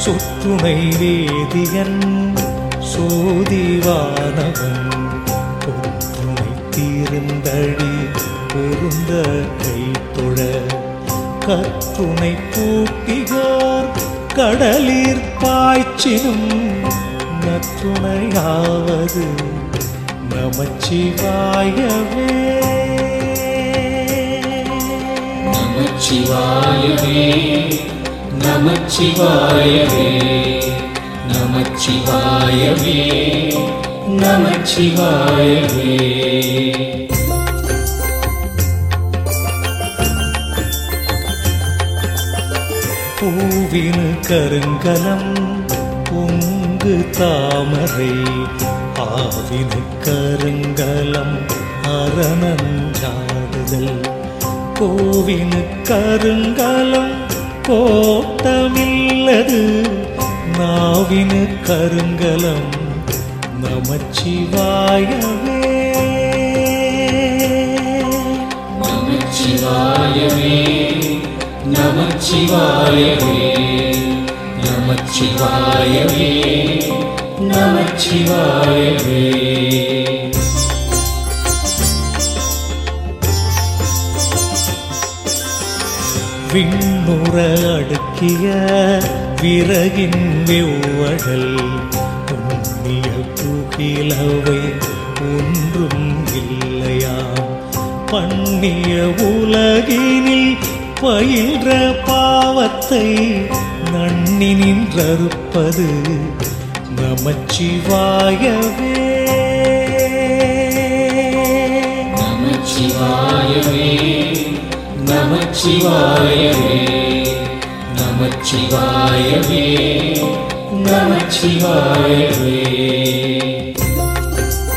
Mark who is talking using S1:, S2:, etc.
S1: சுற்றுனை வேதியன் சோதிவானவன் ஒற்றுமை தீர்ந்தடி பொருந்த கைத்தொழ கற்றுணை பூட்டிகோர் கடலிற் பாய்ச்சினும் நற்றுணையாவது நமச்சிவாயவே
S2: நமச்சிவாயவே நமச்சிவாயவே நமச்சிவாயவே நமச்சிவாயவே
S1: பூவினு கருங்கலம் பொங்கு தாமரை ஆவினு கருங்கலம் அரணஞ்சாடுதல் கோவினு கருங்கலம் கோட்டமில்லது நாவினு கருங்கலம் நமச்சிவாயவே
S2: நமச்சிவாயவே நமச்சிவாயவே நமச்சிவாயவே நமச்சிவாயவே
S1: விண்ணுற அடுக்கிய விறகின் வெவ்வழல் உண்ணிய புகிலவை ஒன்றும் இல்லையாம் பண்ணிய உலகினில் பயின்ற பாவத்தை நன்னி நின்றறுப்பது நமச்சிவாயவே
S2: நமச்சிவாயவே நமச்சிவாயவே நமச்சிவாயவே நமச்சிவாயவே